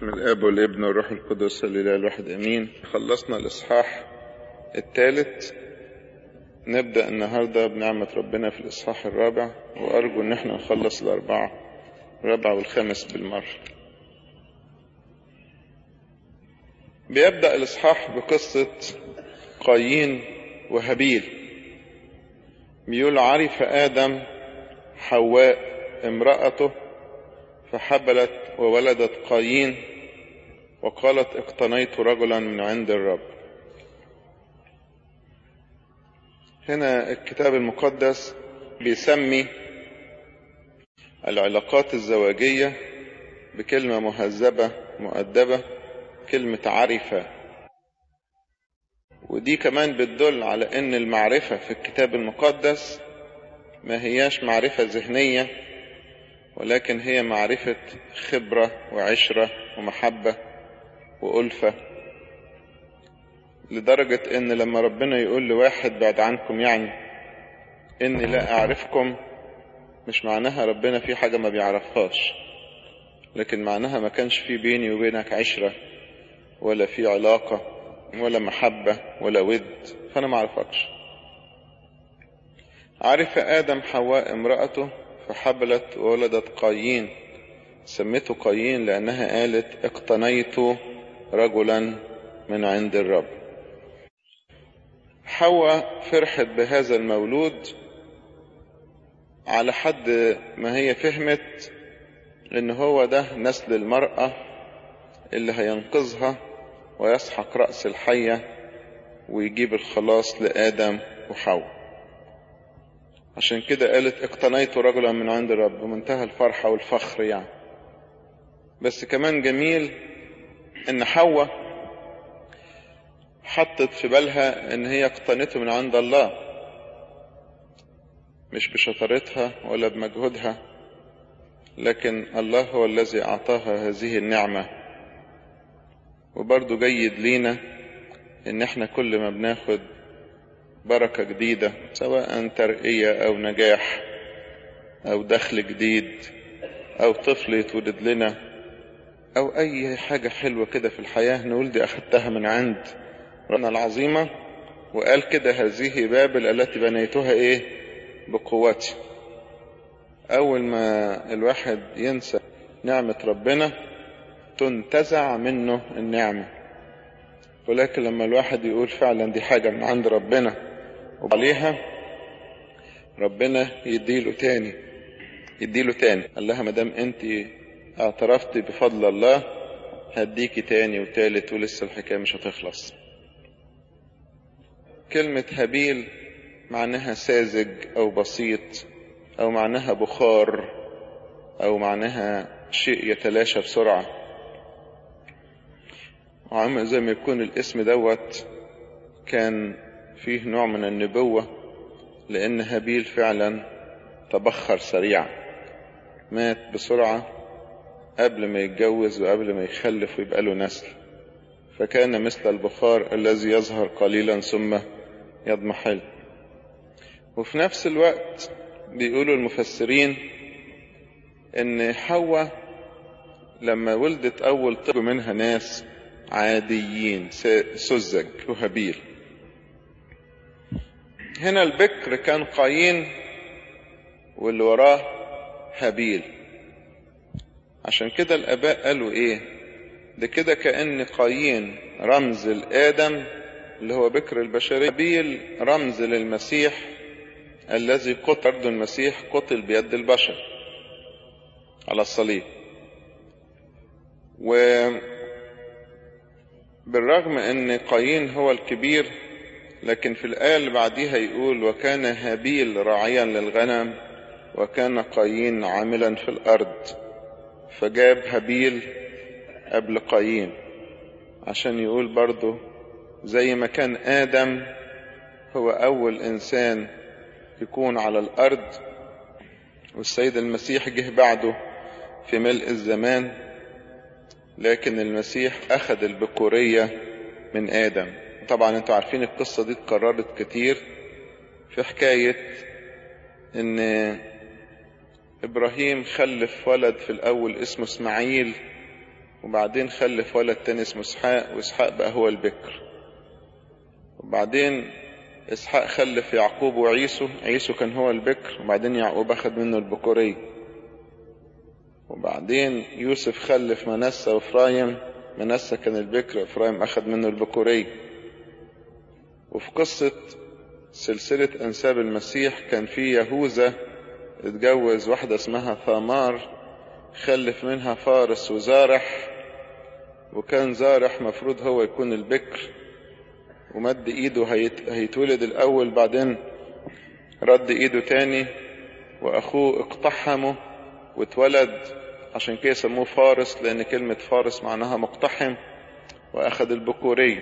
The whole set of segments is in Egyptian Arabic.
باسم الاب والابن والروح القدس الاله الواحد امين خلصنا الاصحاح الثالث نبدا النهارده بنعمه ربنا في الاصحاح الرابع وارجو ان احنا نخلص الاربعه الرابع والخامس بالمره بيبدا الاصحاح بقصه قايين وهابيل بيقول عرف ادم حواء امراته فحبلت وولدت قايين وقالت اقتنيت رجلا من عند الرب هنا الكتاب المقدس بيسمي العلاقات الزواجية بكلمة مهذبة مؤدبة كلمة عرفة ودي كمان بتدل على ان المعرفة في الكتاب المقدس ما هياش معرفة ذهنية ولكن هي معرفة خبرة وعشرة ومحبة وألفة لدرجة ان لما ربنا يقول لواحد بعد عنكم يعني اني لا اعرفكم مش معناها ربنا في حاجة ما بيعرفهاش لكن معناها ما كانش في بيني وبينك عشرة ولا في علاقة ولا محبة ولا ود فانا ما اعرفكش عرف ادم حواء امرأته فحبلت وولدت قايين سمته قايين لانها قالت اقتنيت رجلا من عند الرب حواء فرحت بهذا المولود على حد ما هي فهمت ان هو ده نسل المرأة اللي هينقذها ويسحق رأس الحية ويجيب الخلاص لآدم وحواء عشان كده قالت اقتنيت رجلا من عند الرب بمنتهى الفرحة والفخر يعني بس كمان جميل ان حواء حطت في بالها ان هي اقتنته من عند الله مش بشطارتها ولا بمجهودها لكن الله هو الذي اعطاها هذه النعمة وبرضو جيد لينا ان احنا كل ما بناخد بركة جديدة سواء ترقية او نجاح او دخل جديد او طفل يتولد لنا او اي حاجة حلوة كده في الحياة نقول دي اخدتها من عند ربنا العظيمة وقال كده هذه بابل التي بنيتها ايه بقوتي اول ما الواحد ينسى نعمة ربنا تنتزع منه النعمة ولكن لما الواحد يقول فعلا دي حاجة من عند ربنا وعليها ربنا يديله تاني يديله تاني قال لها مدام انت اعترفتي بفضل الله هديكي تاني وتالت ولسه الحكاية مش هتخلص كلمة هابيل معناها ساذج او بسيط او معناها بخار او معناها شيء يتلاشى بسرعة وعم زي ما يكون الاسم دوت كان فيه نوع من النبوة لان هابيل فعلا تبخر سريعا مات بسرعة قبل ما يتجوز وقبل ما يخلف ويبقى له نسل فكان مثل البخار الذي يظهر قليلا ثم يضمحل وفي نفس الوقت بيقولوا المفسرين ان حواء لما ولدت اول طفل منها ناس عاديين سذج وهابيل هنا البكر كان قايين واللي وراه هابيل عشان كده الاباء قالوا ايه ده كده كأن قايين رمز الادم اللي هو بكر البشرية هابيل رمز للمسيح الذي قتل برضه المسيح قتل بيد البشر على الصليب و بالرغم ان قايين هو الكبير لكن في الآية اللي بعديها يقول وكان هابيل راعيا للغنم وكان قايين عاملا في الأرض فجاب هابيل قبل قايين عشان يقول برضه زي ما كان آدم هو أول إنسان يكون على الأرض والسيد المسيح جه بعده في ملء الزمان لكن المسيح أخذ البكورية من آدم طبعا انتوا عارفين القصة دي اتكررت كتير في حكاية ان ابراهيم خلف ولد في الاول اسمه اسماعيل وبعدين خلف ولد تاني اسمه اسحاق واسحاق بقى هو البكر وبعدين اسحاق خلف يعقوب وعيسو عيسو كان هو البكر وبعدين يعقوب اخذ منه البكورية وبعدين يوسف خلف منسى وافرايم منسى كان البكر افرايم اخذ منه البكورية وفي قصة سلسلة انساب المسيح كان في يهوذا اتجوز واحدة اسمها ثامار خلف منها فارس وزارح وكان زارح مفروض هو يكون البكر ومد ايده هيت... هيتولد الاول بعدين رد ايده تاني واخوه اقتحمه واتولد عشان كده سموه فارس لان كلمة فارس معناها مقتحم واخد البكورية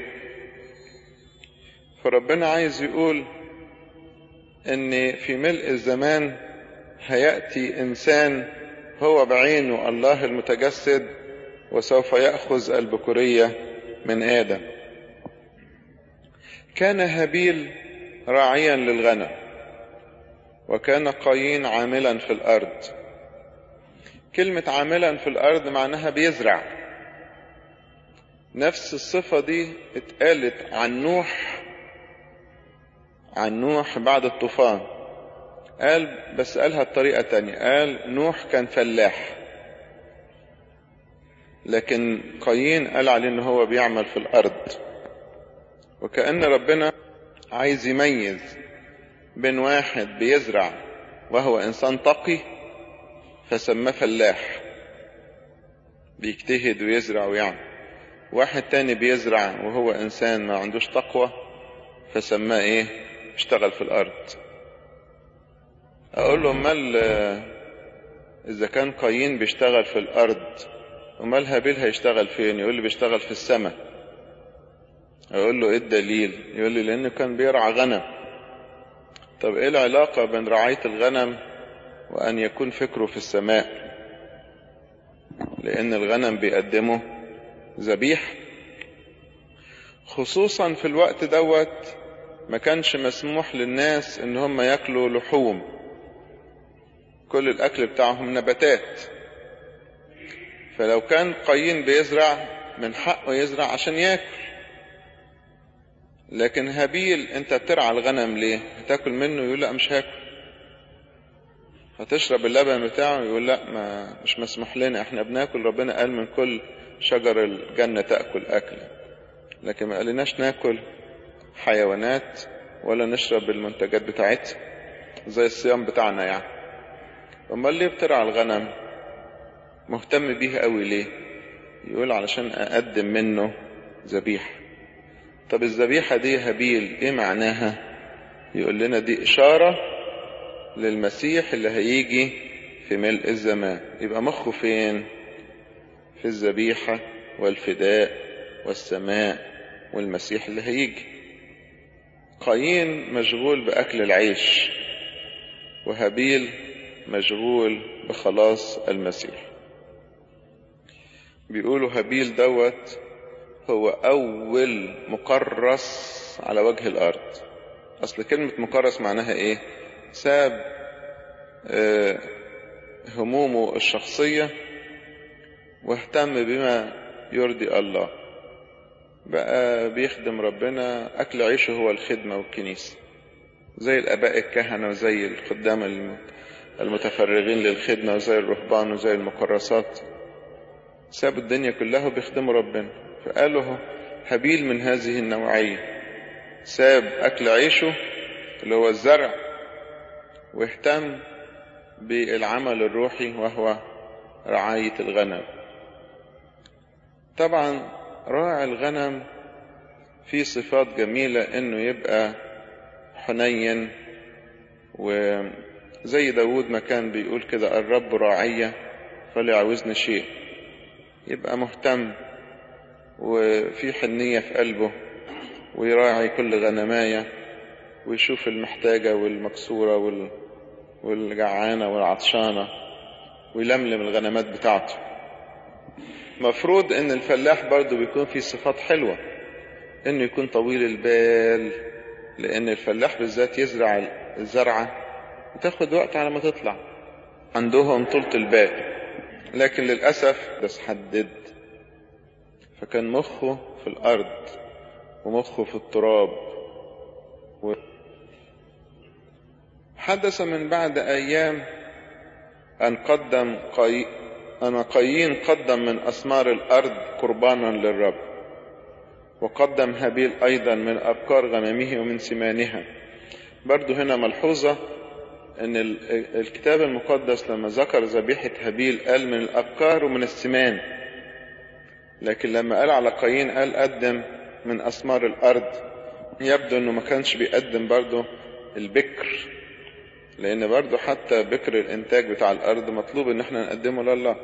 فربنا عايز يقول ان في ملء الزمان هيأتي انسان هو بعينه الله المتجسد وسوف يأخذ البكورية من آدم كان هابيل راعيا للغنم وكان قايين عاملا في الأرض كلمة عاملا في الأرض معناها بيزرع نفس الصفة دي اتقالت عن نوح عن نوح بعد الطوفان قال بس قالها بطريقة تانية قال نوح كان فلاح لكن قايين قال عليه ان هو بيعمل في الارض وكأن ربنا عايز يميز بين واحد بيزرع وهو انسان تقي فسماه فلاح بيجتهد ويزرع ويعمل واحد تاني بيزرع وهو انسان ما عندوش تقوى فسماه ايه اشتغل في الارض اقول له امال اذا كان قايين بيشتغل في الارض امال هابيل هيشتغل فين يقول لي بيشتغل في السماء اقول له ايه الدليل يقول لي لانه كان بيرعى غنم طب ايه العلاقة بين رعاية الغنم وان يكون فكره في السماء لان الغنم بيقدمه ذبيح خصوصا في الوقت دوت ما كانش مسموح للناس ان هم ياكلوا لحوم كل الاكل بتاعهم نباتات فلو كان قايين بيزرع من حقه يزرع عشان ياكل لكن هابيل انت بترعى الغنم ليه هتاكل منه يقول لا مش هاكل هتشرب اللبن بتاعه يقول لا ما مش مسموح لنا احنا بناكل ربنا قال من كل شجر الجنة تأكل أكلا لكن ما قالناش ناكل حيوانات ولا نشرب المنتجات بتاعتها زي الصيام بتاعنا يعني امال ليه بترعى الغنم مهتم بيه قوي ليه يقول علشان اقدم منه ذبيحه طب الذبيحه دي هابيل ايه معناها يقول لنا دي اشاره للمسيح اللي هيجي في ملء الزمان يبقى مخه فين في الذبيحه والفداء والسماء والمسيح اللي هيجي قايين مشغول باكل العيش وهابيل مشغول بخلاص المسيح بيقولوا هابيل دوت هو أول مكرس على وجه الأرض أصل كلمة مكرس معناها إيه ساب آه همومه الشخصية واهتم بما يرضي الله بقى بيخدم ربنا أكل عيشه هو الخدمة والكنيسة زي الآباء الكهنة وزي الخدام المتفرغين للخدمة وزي الرهبان وزي المكرسات سابوا الدنيا كلها وبيخدموا ربنا فقالوا هابيل من هذه النوعية ساب أكل عيشه اللي هو الزرع واهتم بالعمل الروحي وهو رعاية الغنم طبعا راعي الغنم في صفات جميلة انه يبقى حنين وزي داود ما كان بيقول كده الرب راعية فليعوزني شيء يبقى مهتم وفي حنية في قلبه ويراعي كل غنماية ويشوف المحتاجة والمكسورة وال... والجعانة والعطشانة ويلملم الغنمات بتاعته مفروض ان الفلاح برضه بيكون فيه صفات حلوة انه يكون طويل البال لان الفلاح بالذات يزرع الزرعة وتاخد وقت على ما تطلع عندهم طولة البال لكن للأسف بس حدد فكان مخه في الأرض ومخه في التراب و... حدث من بعد أيام أن قدم قي... أن قايين قدم من أثمار الأرض قربانا للرب وقدم هابيل أيضا من أبكار غنمه ومن سمانها برضو هنا ملحوظة أن الكتاب المقدس لما ذكر ذبيحة هابيل قال من الأبكار ومن السمان لكن لما قال على قايين قال قدم من أثمار الأرض يبدو أنه ما كانش بيقدم برضو البكر لأن برضو حتى بكر الإنتاج بتاع الأرض مطلوب إن احنا نقدمه لله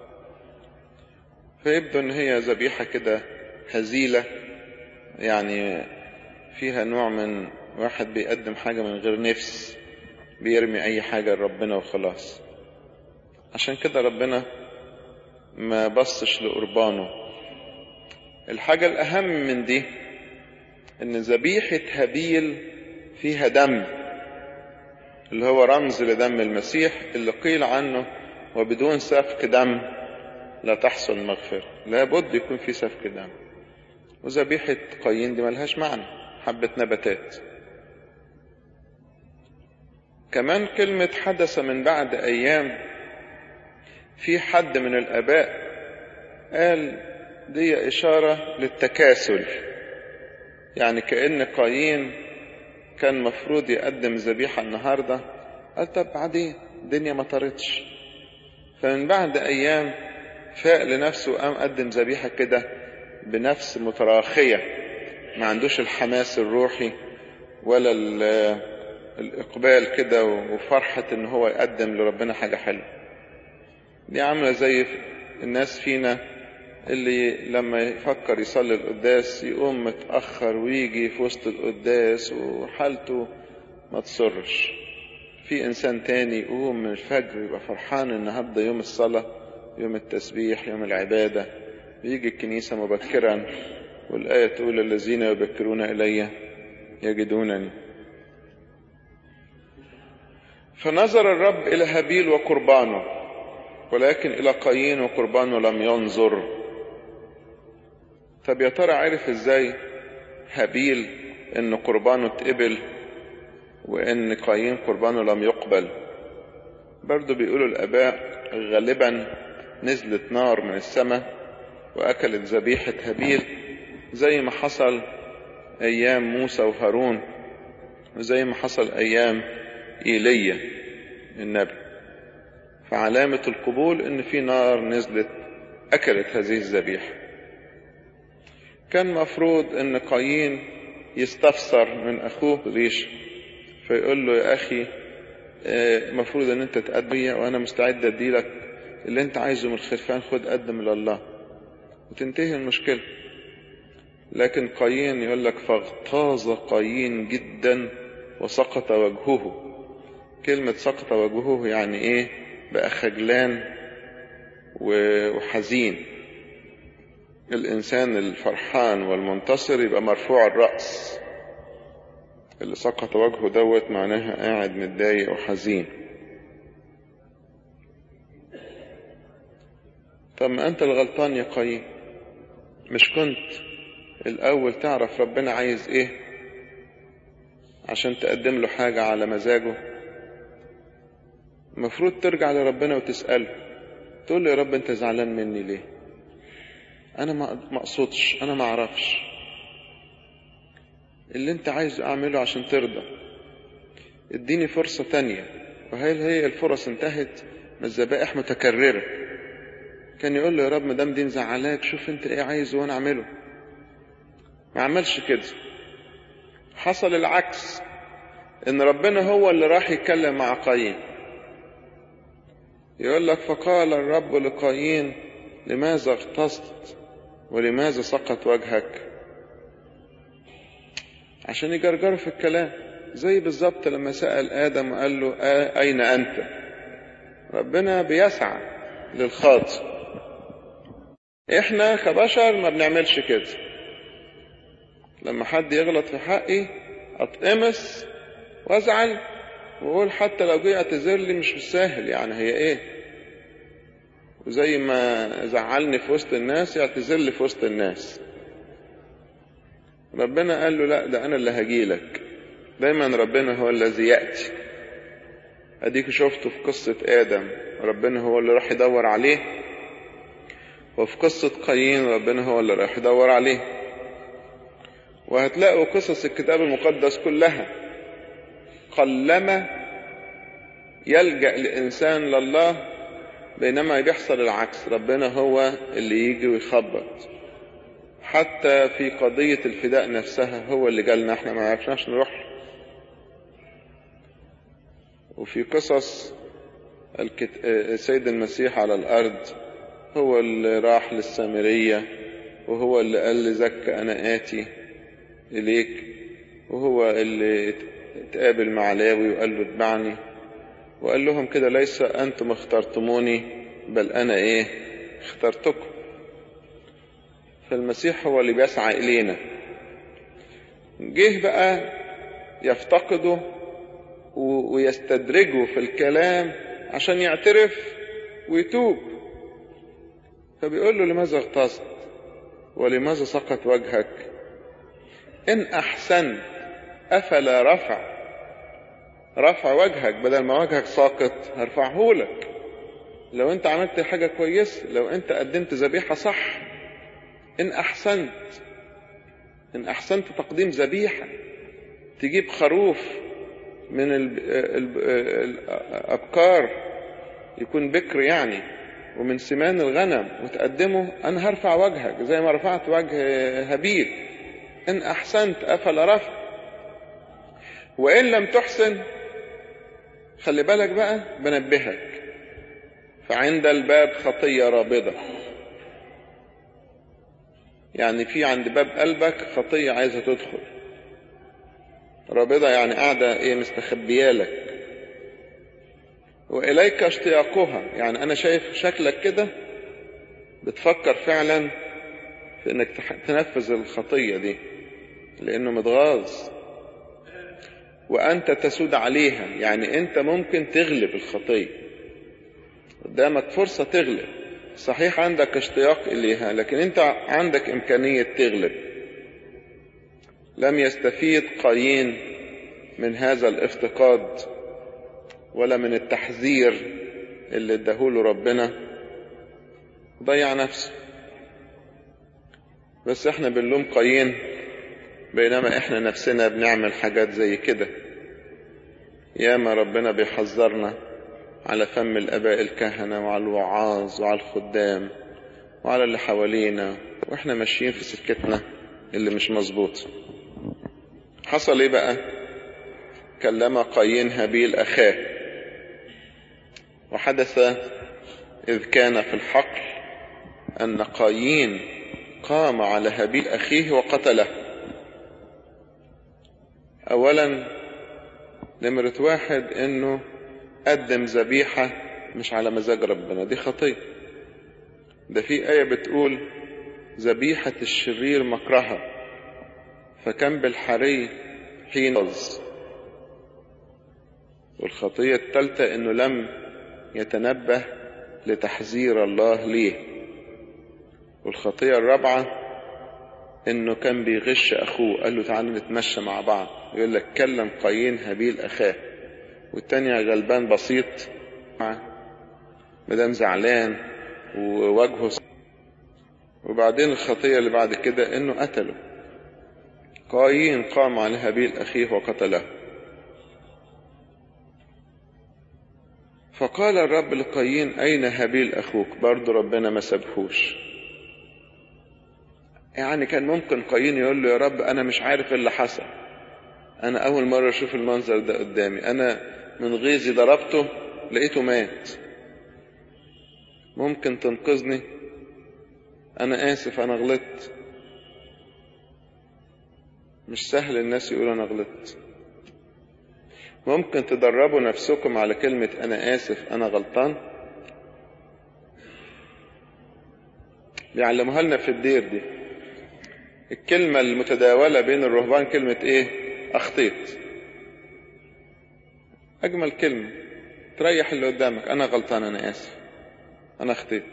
فيبدو إن هي ذبيحة كده هزيلة يعني فيها نوع من واحد بيقدم حاجة من غير نفس بيرمي أي حاجة لربنا وخلاص عشان كده ربنا ما بصش لقربانه الحاجة الأهم من دي إن ذبيحة هابيل فيها دم اللي هو رمز لدم المسيح اللي قيل عنه وبدون سفك دم لا تحصل مغفرة لابد يكون في سفك دم وذبيحة قايين دي ملهاش معنى حبة نباتات كمان كلمة حدث من بعد أيام في حد من الآباء قال دي إشارة للتكاسل يعني كأن قايين كان مفروض يقدم ذبيحة النهاردة قال طب بعدين الدنيا ما طارتش فمن بعد أيام فاق لنفسه وقام قدم ذبيحة كده بنفس متراخية ما عندوش الحماس الروحي ولا الإقبال كده وفرحة إن هو يقدم لربنا حاجة حلوة دي عاملة زي الناس فينا اللي لما يفكر يصلي القداس يقوم متأخر ويجي في وسط القداس وحالته ما تصرش في إنسان تاني يقوم من الفجر يبقى فرحان النهاردة يوم الصلاة يوم التسبيح يوم العبادة بيجي الكنيسة مبكرا والآية تقول الذين يبكرون إلي يجدونني فنظر الرب إلى هابيل وقربانه ولكن إلى قايين وقربانه لم ينظر طب يا ترى عرف ازاي هابيل ان قربانه اتقبل وان قايين قربانه لم يقبل برضو بيقولوا الاباء غالبا نزلت نار من السماء واكلت ذبيحة هابيل زي ما حصل ايام موسى وهارون وزي ما حصل ايام ايليا النبي فعلامة القبول ان في نار نزلت اكلت هذه الذبيحه كان مفروض ان قايين يستفسر من اخوه ريش فيقول له يا اخي مفروض ان انت تقدم وانا مستعد اديلك اللي انت عايزه من الخرفان خد قدم لله وتنتهي المشكلة لكن قايين يقول لك فاغتاظ قايين جدا وسقط وجهه كلمة سقط وجهه يعني ايه بقى خجلان وحزين الإنسان الفرحان والمنتصر يبقى مرفوع الرأس اللي سقط وجهه دوت معناها قاعد متضايق وحزين طب ما أنت الغلطان يا قايين مش كنت الأول تعرف ربنا عايز إيه عشان تقدم له حاجة على مزاجه المفروض ترجع لربنا وتسأله تقول له يا رب أنت زعلان مني ليه انا ما اقصدش انا ما اعرفش اللي انت عايز اعمله عشان ترضى اديني فرصة تانية وهل هي الفرص انتهت ما الذبائح متكررة كان يقول له يا رب مدام دي مزعلاك شوف انت ايه عايزه وانا اعمله ما عملش كده حصل العكس ان ربنا هو اللي راح يتكلم مع قايين يقول لك فقال الرب لقايين لماذا اغتصت ولماذا سقط وجهك عشان يجرجروا في الكلام زي بالظبط لما سأل آدم وقال له آه أين أنت ربنا بيسعى للخاطئ احنا كبشر ما بنعملش كده لما حد يغلط في حقي اتقمص وازعل واقول حتى لو جه اعتذر لي مش بالساهل يعني هي ايه وزي ما زعلني في وسط الناس يعتذر لي في وسط الناس ربنا قال له لا ده انا اللي هجيلك دايما ربنا هو الذي يأتي اديك شفته في قصة ادم ربنا هو اللي راح يدور عليه وفي قصة قايين ربنا هو اللي راح يدور عليه وهتلاقوا قصص الكتاب المقدس كلها قلما يلجأ الإنسان لله بينما بيحصل العكس ربنا هو اللي يجي ويخبط حتى في قضية الفداء نفسها هو اللي جالنا احنا ما عرفناش نروح وفي قصص السيد المسيح على الأرض هو اللي راح للسامرية وهو اللي قال لزك أنا آتي إليك وهو اللي اتقابل مع لاوي وقال له اتبعني وقال لهم كده ليس أنتم اخترتموني بل أنا إيه اخترتكم فالمسيح هو اللي بيسعى إلينا جه بقى يفتقده ويستدرجه في الكلام عشان يعترف ويتوب فبيقول له لماذا اغتصت ولماذا سقط وجهك إن أحسنت أفلا رفع رفع وجهك بدل ما وجهك ساقط هرفعه لك لو انت عملت حاجة كويسة لو انت قدمت ذبيحة صح ان احسنت ان احسنت تقديم ذبيحة تجيب خروف من الابكار يكون بكر يعني ومن سمان الغنم وتقدمه انا هرفع وجهك زي ما رفعت وجه هابيل ان احسنت افلا رفع وان لم تحسن خلي بالك بقى بنبهك فعند الباب خطية رابضة يعني في عند باب قلبك خطية عايزة تدخل رابضة يعني قاعدة ايه مستخبية لك وإليك اشتياقها يعني أنا شايف شكلك كده بتفكر فعلا في إنك تنفذ الخطية دي لأنه متغاظ وأنت تسود عليها يعني أنت ممكن تغلب الخطية قدامك فرصة تغلب صحيح عندك اشتياق إليها لكن أنت عندك إمكانية تغلب لم يستفيد قايين من هذا الافتقاد ولا من التحذير اللي اداهوله ربنا ضيع نفسه بس احنا بنلوم قايين بينما احنا نفسنا بنعمل حاجات زي كده ياما ربنا بيحذرنا على فم الاباء الكهنة وعلى الوعاظ وعلى الخدام وعلى اللي حوالينا واحنا ماشيين في سكتنا اللي مش مظبوط حصل ايه بقى كلم قايين هابيل اخاه وحدث اذ كان في الحقل ان قايين قام على هابيل اخيه وقتله اولا نمرة واحد انه قدم ذبيحة مش على مزاج ربنا دي خطية ده في آية بتقول ذبيحة الشرير مكرهة فكان بالحري حين والخطية الثالثة انه لم يتنبه لتحذير الله ليه والخطية الرابعة انه كان بيغش اخوه قال له تعالى نتمشى مع بعض يقول لك كلم قايين هابيل اخاه والتاني غلبان بسيط مدام زعلان ووجهه وبعدين الخطية اللي بعد كده انه قتله قايين قام على هابيل اخيه وقتله فقال الرب لقايين اين هابيل اخوك برضه ربنا ما سابهوش يعني كان ممكن قايين يقول له يا رب انا مش عارف اللي حصل انا اول مرة اشوف المنظر ده قدامي انا من غيظي ضربته لقيته مات ممكن تنقذني انا اسف انا غلطت مش سهل الناس يقولوا انا غلطت ممكن تدربوا نفسكم على كلمة انا اسف انا غلطان بيعلموها لنا في الدير دي الكلمة المتداولة بين الرهبان كلمة ايه اخطيت اجمل كلمة تريح اللي قدامك انا غلطان انا اسف أنا أخطيت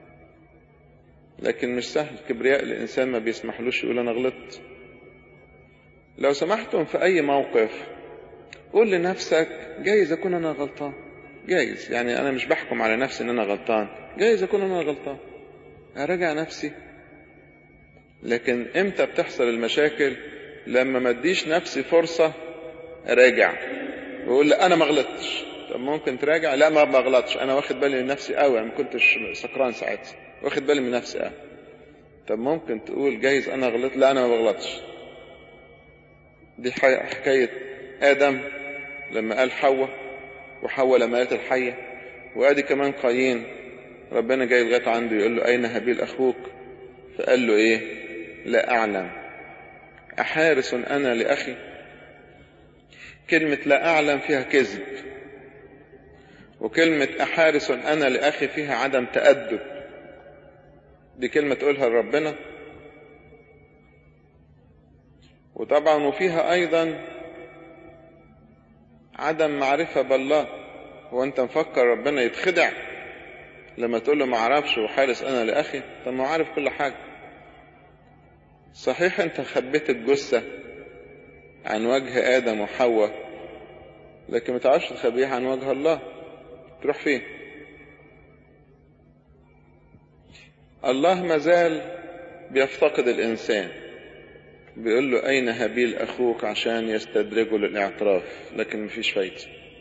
لكن مش سهل كبرياء الإنسان ما بيسمحلوش يقول أنا غلطت لو سمحتم في أي موقف قول لنفسك جايز أكون أنا غلطان جايز يعني أنا مش بحكم على نفسي إن أنا غلطان جايز أكون أنا غلطان أراجع نفسي لكن إمتى بتحصل المشاكل لما ما اديش نفسي فرصة أراجع وأقول لا أنا ما غلطتش طب ممكن تراجع لا ما بغلطش أنا واخد بالي من نفسي قوي أنا ما كنتش سكران ساعتها واخد بالي من نفسي قوي طب ممكن تقول جايز أنا غلطت لا أنا ما بغلطش دي حكاية آدم لما قال حواء وحواء لما قالت الحية وادي كمان قايين ربنا جاي لغاية عنده يقول له أين هابيل أخوك فقال له إيه لا أعلم أحارس أنا لأخي كلمة لا أعلم فيها كذب وكلمة أحارس أنا لأخي فيها عدم تأدب دي كلمة تقولها لربنا وطبعا وفيها أيضا عدم معرفة بالله هو أنت مفكر ربنا يتخدع لما تقول له ما اعرفش وحارس أنا لأخي طب ما عارف كل حاجة صحيح أنت خبيت الجثة عن وجه آدم وحواء لكن ما تعرفش تخبيها عن وجه الله تروح فين الله مازال بيفتقد الإنسان بيقول له أين هابيل أخوك عشان يستدرجه للاعتراف لكن مفيش فايدة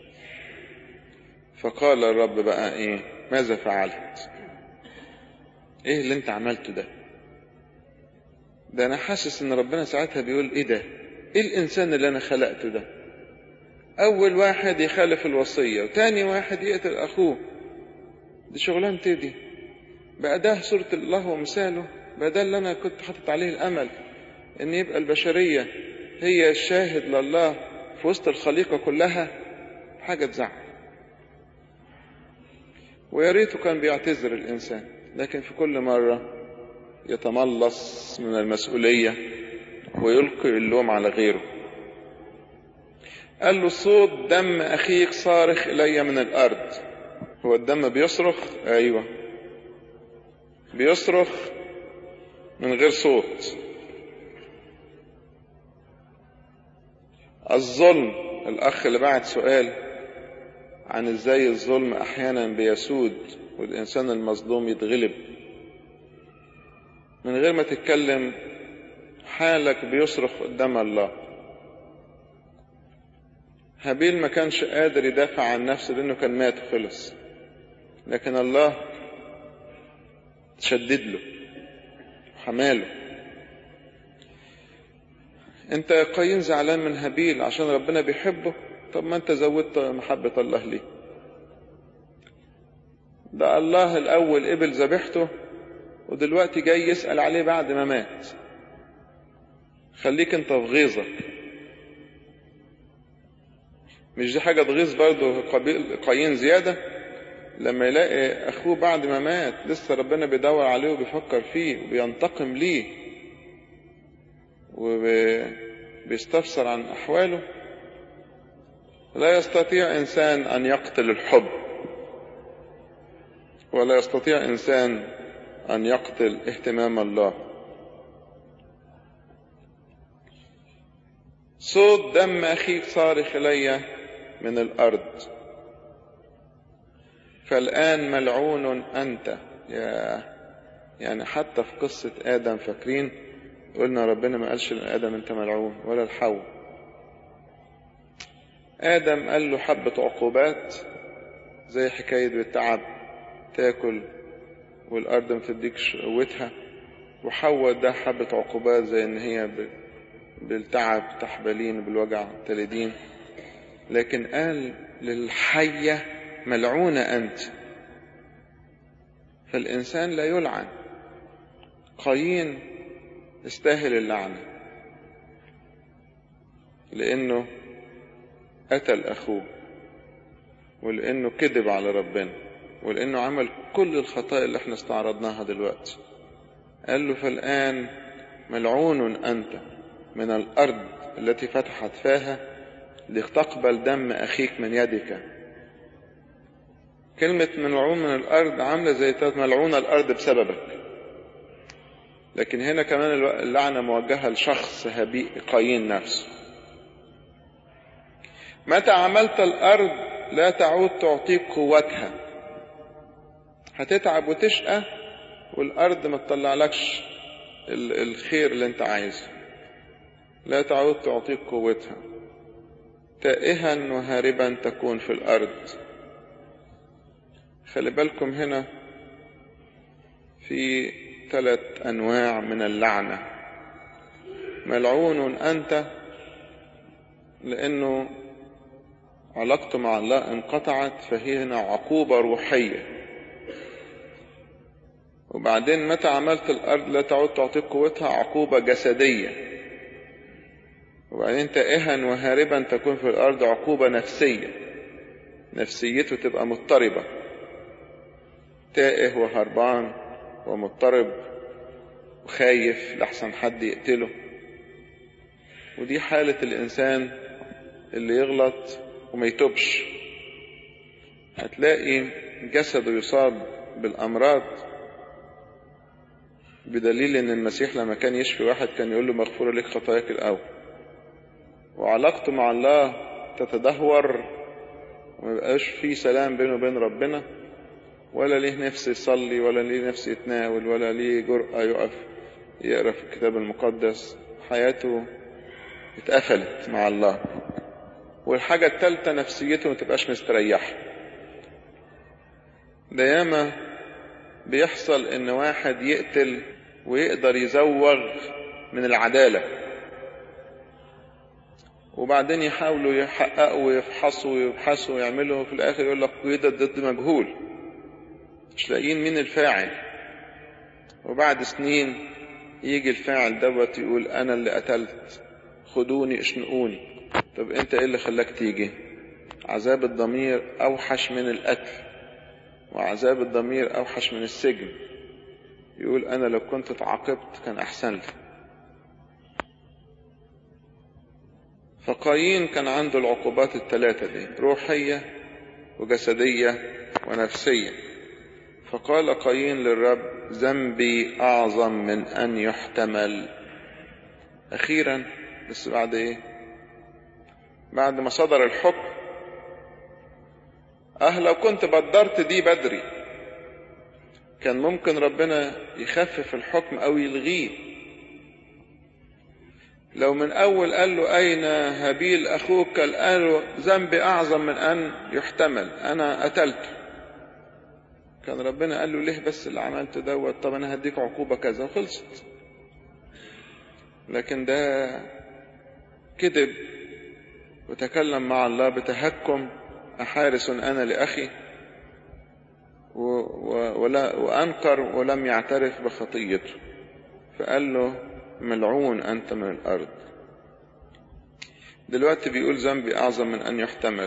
فقال الرب بقى إيه ماذا فعلت إيه اللي أنت عملته ده ده أنا حاسس إن ربنا ساعتها بيقول إيه ده إيه الإنسان اللي أنا خلقته ده أول واحد يخالف الوصية وتاني واحد يقتل أخوه دي شغلانتي دي بقى ده صورة الله ومثاله بقى ده اللي أنا كنت حاطط عليه الأمل إن يبقى البشرية هي الشاهد لله في وسط الخليقة كلها حاجة تزعل ويا ريته كان بيعتذر الإنسان لكن في كل مرة يتملص من المسؤولية ويلقي اللوم على غيره قال له صوت دم أخيك صارخ إلي من الأرض هو الدم بيصرخ أيوة بيصرخ من غير صوت الظلم الأخ اللي بعت سؤال عن ازاي الظلم أحيانا بيسود والإنسان المظلوم يتغلب من غير ما تتكلم حالك بيصرخ قدام الله هابيل ما كانش قادر يدافع عن نفسه لأنه كان مات وخلص لكن الله شدد له حماله انت قايين زعلان من هابيل عشان ربنا بيحبه طب ما انت زودت محبة الله ليه ده الله الأول قبل ذبيحته ودلوقتي جاي يسأل عليه بعد ما مات خليك انت في غيظك مش دي حاجة تغيظ برضه قايين زيادة لما يلاقي أخوه بعد ما مات لسه ربنا بيدور عليه وبيفكر فيه وبينتقم ليه وبيستفسر عن أحواله لا يستطيع إنسان أن يقتل الحب ولا يستطيع إنسان أن يقتل اهتمام الله صوت دم أخيك صارخ إلي من الأرض فالآن ملعون أنت يا يعني حتى في قصة آدم فاكرين قلنا ربنا ما قالش لآدم أنت ملعون ولا الحو آدم قال له حبة عقوبات زي حكاية بالتعب تاكل والأرض ما تديكش قوتها وحواء ده حبة عقوبات زي إن هي بالتعب تحبلين بالوجع تلدين لكن قال للحية ملعونة أنت فالإنسان لا يلعن قايين استاهل اللعنة لأنه قتل أخوه ولأنه كذب على ربنا ولأنه عمل كل الخطايا اللي احنا استعرضناها دلوقتي قال له فالآن ملعون أنت من الأرض التي فتحت فاها لتقبل دم أخيك من يدك كلمة ملعون من الأرض عاملة زي ملعون الأرض بسببك لكن هنا كمان اللعنة موجهة لشخص هبيء قايين نفسه متى عملت الأرض لا تعود تعطيك قوتها هتتعب وتشقى والأرض ما تطلعلكش الخير اللي انت عايزه لا تعود تعطيك قوتها تائها وهاربا تكون في الأرض خلي بالكم هنا في ثلاث أنواع من اللعنة ملعون أنت لأنه علاقته مع الله انقطعت فهي هنا عقوبة روحية وبعدين متى عملت الأرض لا تعود تعطيك قوتها عقوبة جسدية وبعدين تائها وهاربا تكون في الأرض عقوبة نفسية نفسيته تبقى مضطربة تائه وهربان ومضطرب وخايف لحسن حد يقتله ودي حالة الإنسان اللي يغلط وما يتوبش هتلاقي جسده يصاب بالأمراض بدليل ان المسيح لما كان يشفي واحد كان يقول له مغفور لك خطاياك الاول وعلاقته مع الله تتدهور وما يبقاش في سلام بينه وبين ربنا ولا ليه نفس يصلي ولا ليه نفس يتناول ولا ليه جرأة يقف يقرأ في الكتاب المقدس حياته اتقفلت مع الله والحاجة التالتة نفسيته ما تبقاش مستريحة ده ياما بيحصل ان واحد يقتل ويقدر يزوغ من العدالة وبعدين يحاولوا يحققوا ويفحصوا ويبحثوا ويعملوا في الاخر يقول لك ده ضد مجهول مش لاقيين مين الفاعل وبعد سنين يجي الفاعل دوت يقول انا اللي قتلت خدوني اشنقوني طب انت ايه اللي خلاك تيجي عذاب الضمير اوحش من القتل وعذاب الضمير اوحش من السجن يقول انا لو كنت اتعاقبت كان احسن لي فقايين كان عنده العقوبات الثلاثة دي روحية وجسدية ونفسية فقال قايين للرب ذنبي أعظم من أن يحتمل أخيرا بس بعد إيه بعد ما صدر الحكم أه لو كنت بدرت دي بدري كان ممكن ربنا يخفف الحكم أو يلغيه لو من أول قال له أين هابيل أخوك قال له ذنبي أعظم من أن يحتمل أنا قتلته كان ربنا قال له ليه بس اللي عملته دوت طب أنا هديك عقوبة كذا وخلصت لكن ده كذب وتكلم مع الله بتهكم أحارس أنا لأخي ولا وأنكر ولم يعترف بخطيته فقال له ملعون أنت من الأرض دلوقتي بيقول ذنبي أعظم من أن يحتمل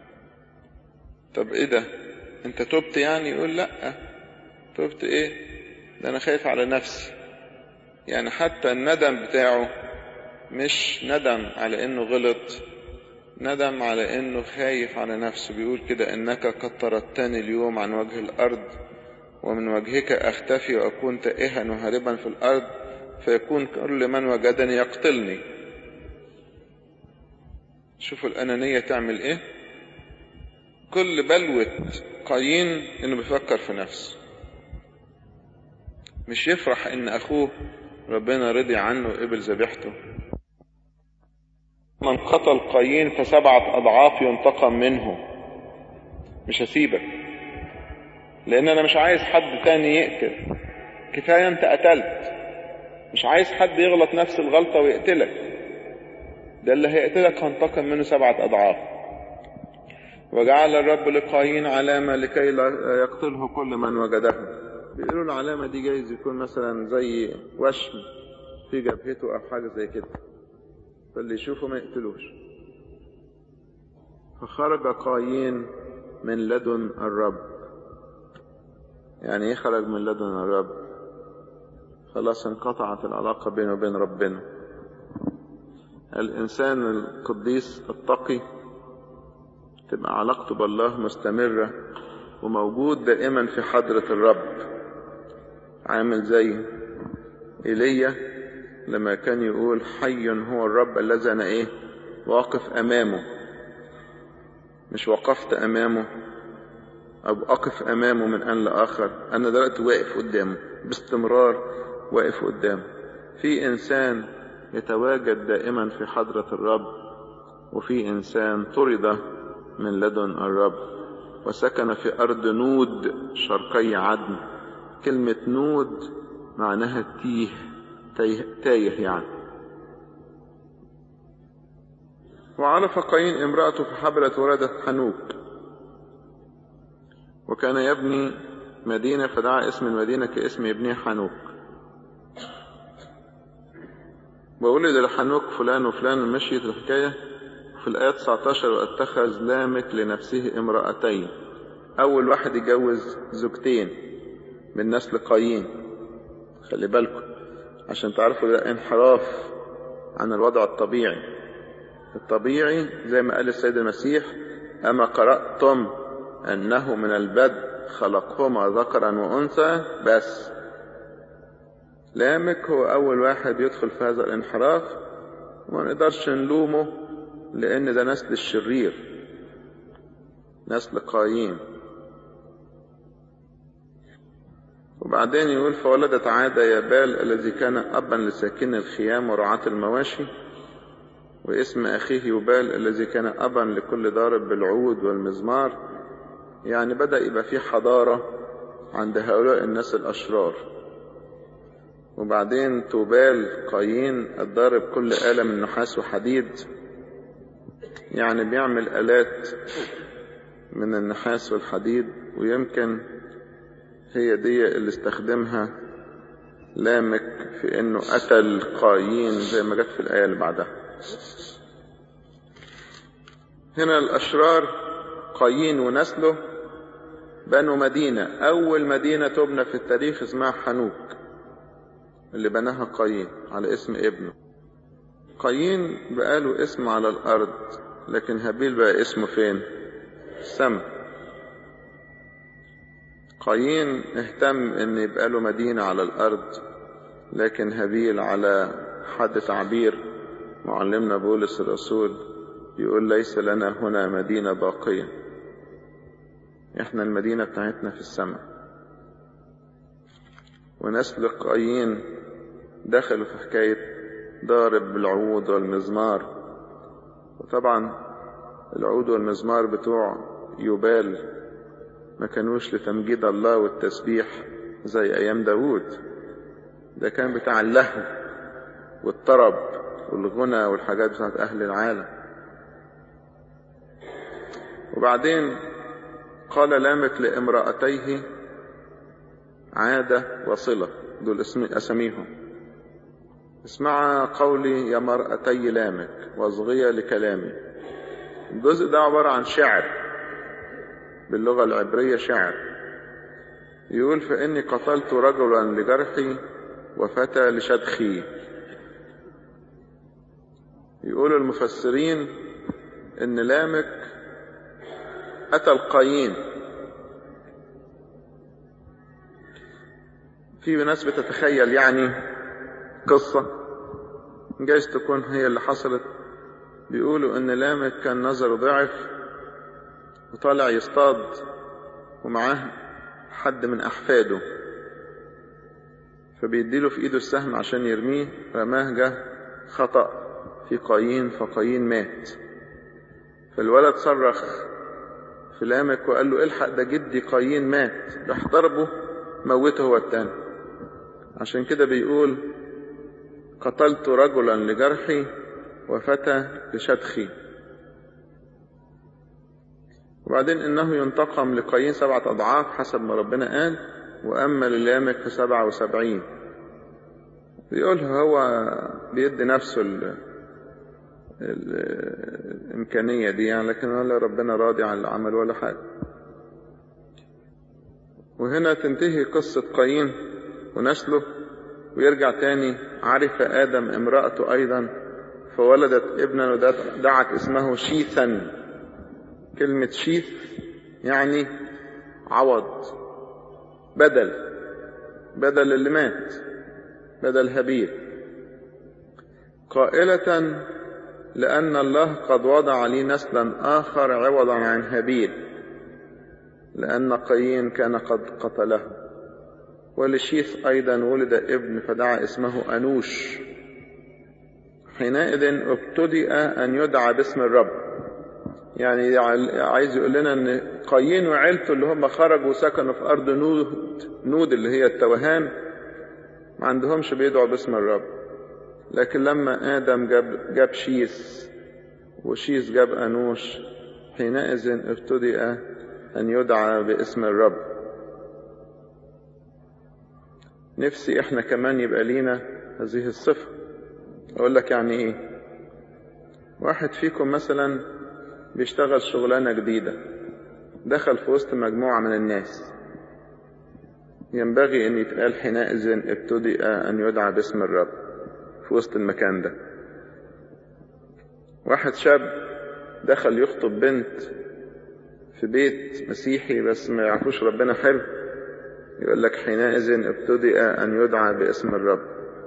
طب إيه ده أنت تبت يعني يقول لأ تبت إيه ده أنا خايف على نفسي يعني حتى الندم بتاعه مش ندم على إنه غلط ندم على انه خايف على نفسه بيقول كده انك قد طردتني اليوم عن وجه الارض ومن وجهك اختفي واكون تائها وهاربا في الارض فيكون كل من وجدني يقتلني شوفوا الانانية تعمل ايه كل بلوة قايين انه بيفكر في نفسه مش يفرح ان اخوه ربنا رضي عنه وقبل ذبيحته من قتل قايين فسبعة أضعاف ينتقم منه مش هسيبك لأن أنا مش عايز حد تاني يقتل كفاية أنت قتلت مش عايز حد يغلط نفس الغلطة ويقتلك ده اللي هيقتلك هنتقم منه سبعة أضعاف وجعل الرب لقايين علامة لكي لا يقتله كل من وجده بيقولوا العلامة دي جايز يكون مثلا زي وشم في جبهته أو حاجة زي كده فاللي يشوفه ما يقتلوش فخرج قايين من لدن الرب يعني ايه خرج من لدن الرب خلاص انقطعت العلاقة بينه وبين ربنا الإنسان القديس التقي تبقى علاقته بالله مستمرة وموجود دائما في حضرة الرب عامل زي إيليا لما كان يقول حي هو الرب الذي أنا إيه واقف أمامه مش وقفت أمامه أو أقف أمامه من آن لآخر أنا دلوقتي واقف قدامه باستمرار واقف قدامه في إنسان يتواجد دائما في حضرة الرب وفي إنسان طرد من لدن الرب وسكن في أرض نود شرقي عدن كلمة نود معناها تيه تايه, تايه يعني وعرف قايين امرأته فحبلت ولدت حنوك وكان يبني مدينة فدعا اسم المدينة كاسم ابنه حنوك وولد لحنوك فلان وفلان مشيت الحكاية في الآية 19 واتخذ لامك لنفسه امرأتين أول واحد يجوز زوجتين من نسل قايين خلي بالكم عشان تعرفوا ده انحراف عن الوضع الطبيعي الطبيعي زي ما قال السيد المسيح أما قرأتم أنه من البدء خلقهما ذكرا وأنثى بس لامك هو أول واحد يدخل في هذا الانحراف وما نقدرش نلومه لأن ده نسل الشرير نسل قايين وبعدين يقول فولدت عادة يابال الذي كان أبا لساكن الخيام ورعاة المواشي واسم أخيه يبال الذي كان أبا لكل ضارب بالعود والمزمار يعني بدأ يبقى في حضارة عند هؤلاء الناس الأشرار وبعدين توبال قايين الضارب كل آلة من نحاس وحديد يعني بيعمل آلات من النحاس والحديد ويمكن هي دي اللي استخدمها لامك في انه قتل قايين زي ما جت في الآية اللي بعدها هنا الأشرار قايين ونسله بنوا مدينة أول مدينة تبنى في التاريخ اسمها حنوك اللي بناها قايين على اسم ابنه قايين بقاله اسم على الأرض لكن هابيل بقى اسمه فين السماء قايين اهتم ان يبقى له مدينة على الأرض لكن هابيل على حد تعبير معلمنا بولس الرسول يقول ليس لنا هنا مدينة باقية احنا المدينة بتاعتنا في السماء ونسل قايين دخلوا في حكاية ضارب بالعود والمزمار وطبعا العود والمزمار بتوع يبال ما كانوش لتمجيد الله والتسبيح زي أيام داوود ده كان بتاع اللهو والطرب والغنى والحاجات بتاعت أهل العالم وبعدين قال لامك لامرأتيه عادة وصلة دول اسم أسميهم اسمعا قولي يا مرأتي لامك واصغيا لكلامي الجزء ده عبارة عن شعر باللغة العبرية شعر يقول فإني قتلت رجلا لجرحي وفتى لشدخي يقول المفسرين إن لامك قتل قايين في ناس بتتخيل يعني قصة جايز تكون هي اللي حصلت بيقولوا ان لامك كان نظره ضعف وطالع يصطاد ومعاه حد من احفاده فبيديله في ايده السهم عشان يرميه رماه جه خطأ في قايين فقايين مات فالولد صرخ في لامك وقال له الحق ده جدي قايين مات راح ضربه موته هو التاني عشان كده بيقول قتلت رجلا لجرحي وفتى لشدخي وبعدين انه ينتقم لقايين سبعة اضعاف حسب ما ربنا قال واما للامك في سبعة وسبعين بيقول هو بيدي نفسه ال الامكانية دي يعني لكن ولا ربنا راضي عن العمل ولا حاجة وهنا تنتهي قصة قايين ونسله ويرجع تاني عرف آدم امرأته أيضا فولدت ابنا ودعت اسمه شيثا كلمة شيث يعني عوض بدل بدل اللي مات بدل هابيل قائلة لأن الله قد وضع لي نسلا آخر عوضا عن هابيل لأن قايين كان قد قتله ولشيث أيضا ولد ابن فدعا اسمه أنوش حينئذ ابتدأ أن يدعى باسم الرب يعني عايز يقول لنا ان قايين وعيلته اللي هم خرجوا وسكنوا في ارض نود نود اللي هي التوهان ما عندهمش بيدعوا باسم الرب لكن لما ادم جاب جاب شيث وشيث جاب انوش حينئذ ابتدأ ان يدعى باسم الرب نفسي احنا كمان يبقى لينا هذه الصفة اقول لك يعني ايه واحد فيكم مثلا بيشتغل شغلانة جديدة دخل في وسط مجموعة من الناس ينبغي أن يتقال حينئذ ابتدأ أن يدعى باسم الرب في وسط المكان ده واحد شاب دخل يخطب بنت في بيت مسيحي بس ما يعرفوش ربنا حلو يقول لك حينئذ ابتدأ أن يدعى باسم الرب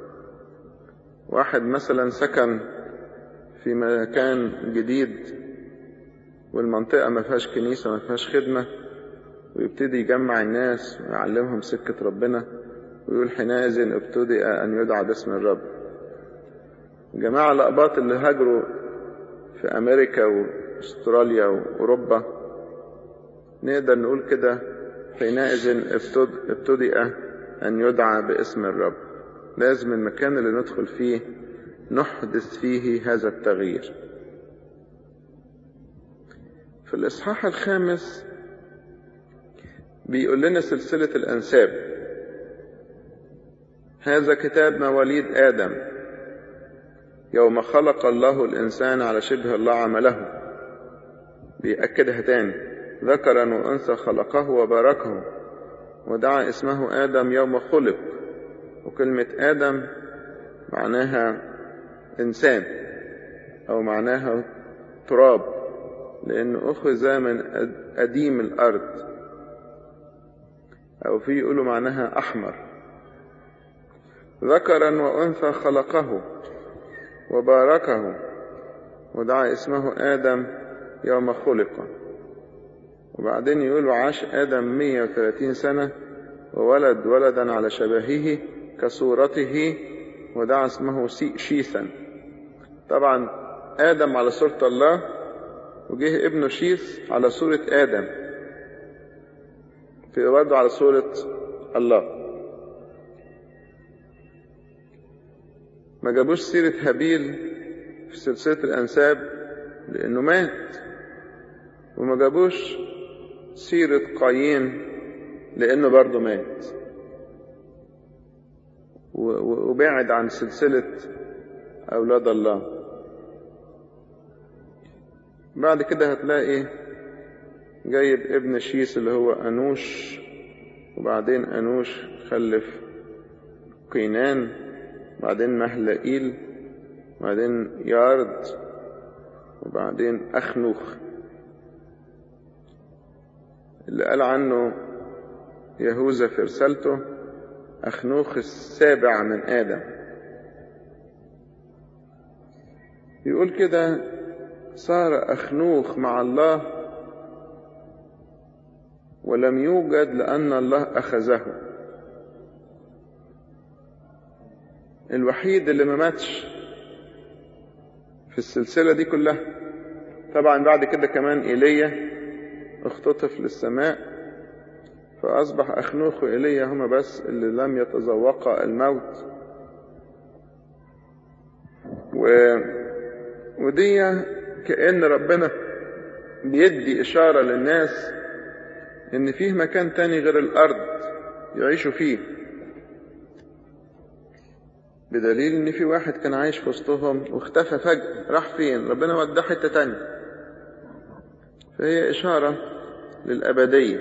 واحد مثلا سكن في مكان جديد والمنطقة ما فيهاش كنيسة ما فيهاش خدمة ويبتدي يجمع الناس ويعلمهم سكة ربنا ويقول حينئذ ابتدأ أن يدعى باسم الرب جماعة الأقباط اللي هاجروا في أمريكا وأستراليا وأوروبا نقدر نقول كده حينئذ ابتدأ أن يدعى باسم الرب لازم المكان اللي ندخل فيه نحدث فيه هذا التغيير في الإصحاح الخامس بيقول لنا سلسلة الأنساب هذا كتاب مواليد آدم يوم خلق الله الإنسان على شبه الله عمله بيأكدها تاني ذكرا وأنثى خلقه وباركه ودعا اسمه آدم يوم خلق وكلمة آدم معناها إنسان أو معناها تراب لأنه أخذ من أديم الأرض أو في يقولوا معناها أحمر ذكرا وأنثى خلقه وباركه ودعا اسمه آدم يوم خلق وبعدين يقولوا عاش آدم 130 سنة وولد ولدا على شبهه كصورته ودعا اسمه شيثا طبعا آدم على صورة الله وجه ابنه شيث على صورة آدم في برضه على صورة الله ما جابوش سيرة هابيل في سلسلة الأنساب لأنه مات وما جابوش سيرة قايين لأنه برضه مات وبعد عن سلسلة أولاد الله بعد كده هتلاقي جايب ابن شيس اللي هو أنوش وبعدين أنوش خلف قينان وبعدين مهلئيل وبعدين يارد وبعدين أخنوخ اللي قال عنه يهوذا في رسالته أخنوخ السابع من آدم يقول كده صار أخنوخ مع الله ولم يوجد لأن الله أخذه الوحيد اللي ما ماتش في السلسلة دي كلها طبعا بعد كده كمان إيليا اختطف للسماء فأصبح أخنوخ وإيليا هما بس اللي لم يتذوقا الموت و... ودي كأن ربنا بيدي إشارة للناس إن فيه مكان تاني غير الأرض يعيشوا فيه بدليل إن في واحد كان عايش في وسطهم واختفى فجأة راح فين ربنا وداه حتة تانية فهي إشارة للأبدية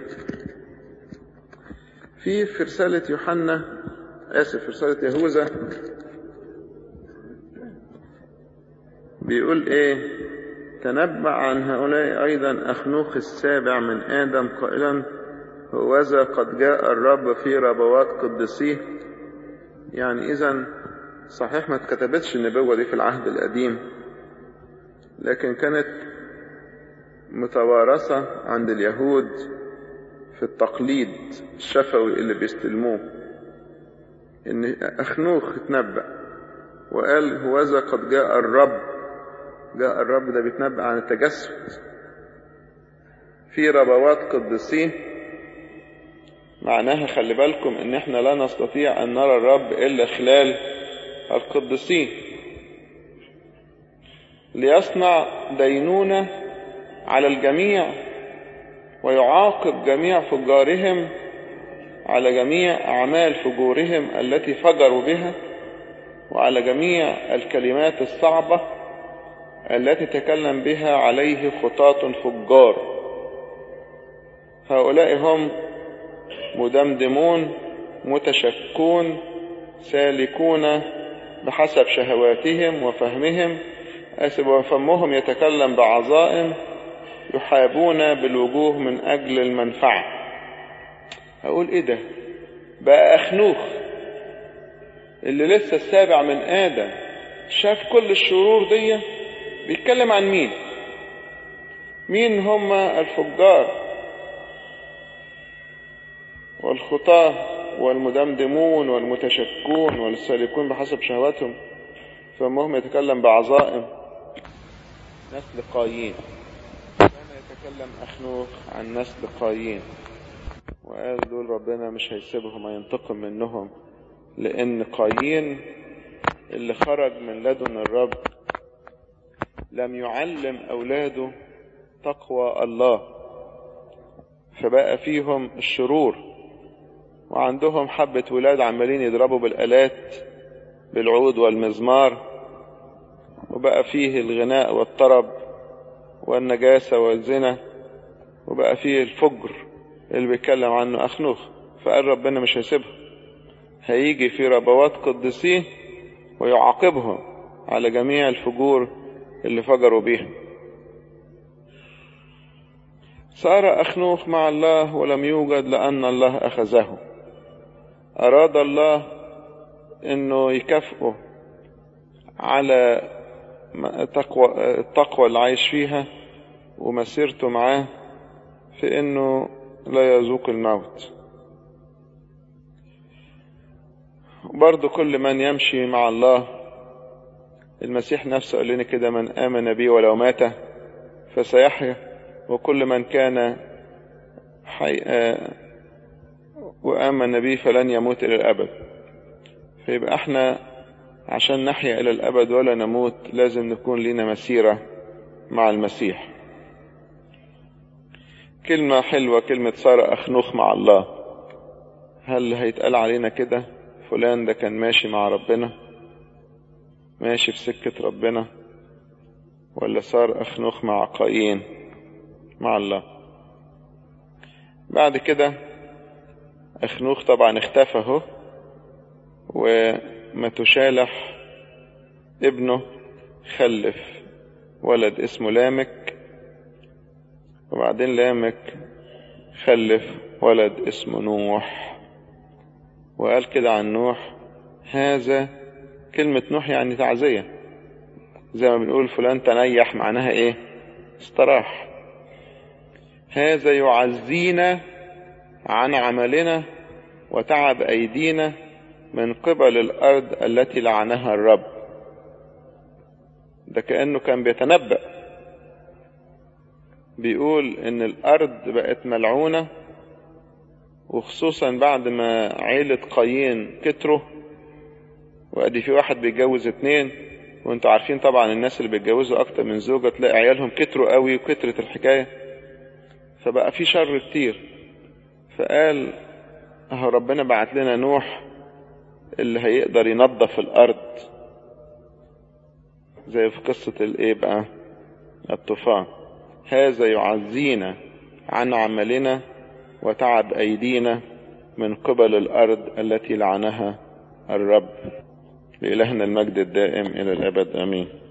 في في رسالة يوحنا آسف في رسالة يهوذا بيقول إيه تنبأ عن هؤلاء أيضا أخنوخ السابع من آدم قائلا هوذا قد جاء الرب في ربوات قدسيه يعني إذا صحيح ما اتكتبتش النبوة دي في العهد القديم لكن كانت متوارثة عند اليهود في التقليد الشفوي اللي بيستلموه ان اخنوخ اتنبأ وقال هوذا قد جاء الرب جاء الرب ده بيتنبأ عن التجسد في ربوات قدسيه معناها خلي بالكم ان احنا لا نستطيع ان نرى الرب الا خلال القدسين ليصنع دينونة على الجميع ويعاقب جميع فجارهم على جميع أعمال فجورهم التي فجروا بها وعلى جميع الكلمات الصعبة التي تكلم بها عليه خطاة فجار هؤلاء هم مدمدمون متشكون سالكون بحسب شهواتهم وفهمهم أسب وفمهم يتكلم بعظائم يحابون بالوجوه من أجل المنفعة أقول إيه ده بقى أخنوخ اللي لسه السابع من آدم شاف كل الشرور دي بيتكلم عن مين مين هم الفجار والخطاة والمدمدمون والمتشكون والسالكون بحسب شهواتهم فمهم يتكلم بعظائم نسل قايين كان يتكلم أخنوخ عن نسل قايين وقال دول ربنا مش هيسيبهم هينتقم منهم لأن قايين اللي خرج من لدن الرب لم يعلم أولاده تقوى الله فبقى فيهم الشرور وعندهم حبة ولاد عمالين يضربوا بالآلات بالعود والمزمار وبقى فيه الغناء والطرب والنجاسة والزنا وبقى فيه الفجر اللي بيتكلم عنه أخنوخ فقال ربنا مش هيسيبهم هيجي في ربوات قدسيه ويعاقبهم على جميع الفجور اللي فجروا بيها صار أخنوخ مع الله ولم يوجد لأن الله أخذه أراد الله أنه يكافئه على تقوى التقوى اللي عايش فيها ومسيرته معاه في أنه لا يذوق الموت برضو كل من يمشي مع الله المسيح نفسه قال لنا كده من آمن بي ولو مات فسيحيا وكل من كان حي... وآمن بي فلن يموت إلى الأبد فيبقى احنا عشان نحيا إلى الأبد ولا نموت لازم نكون لنا مسيرة مع المسيح كلمة حلوة كلمة صار أخنوخ مع الله هل هيتقال علينا كده فلان ده كان ماشي مع ربنا ماشي في سكة ربنا ولا صار أخنوخ مع قايين مع الله بعد كده أخنوخ طبعا اختفى اهو ومتشالح ابنه خلف ولد اسمه لامك وبعدين لامك خلف ولد اسمه نوح وقال كده عن نوح هذا كلمة نوح يعني تعزية زي ما بنقول فلان تنيح معناها ايه استراح هذا يعزينا عن عملنا وتعب أيدينا من قبل الأرض التي لعنها الرب ده كأنه كان بيتنبأ بيقول إن الأرض بقت ملعونة وخصوصا بعد ما عيلة قايين كتروا وادي في واحد بيتجوز اتنين وانتوا عارفين طبعا الناس اللي بيتجوزوا اكتر من زوجة تلاقي عيالهم كتروا قوي وكترت الحكاية فبقى في شر كتير فقال اهو ربنا بعت لنا نوح اللي هيقدر ينظف الارض زي في قصة الايه بقى الطوفان هذا يعزينا عن عملنا وتعب ايدينا من قبل الارض التي لعنها الرب لإلهنا المجد الدائم إلى الأبد آمين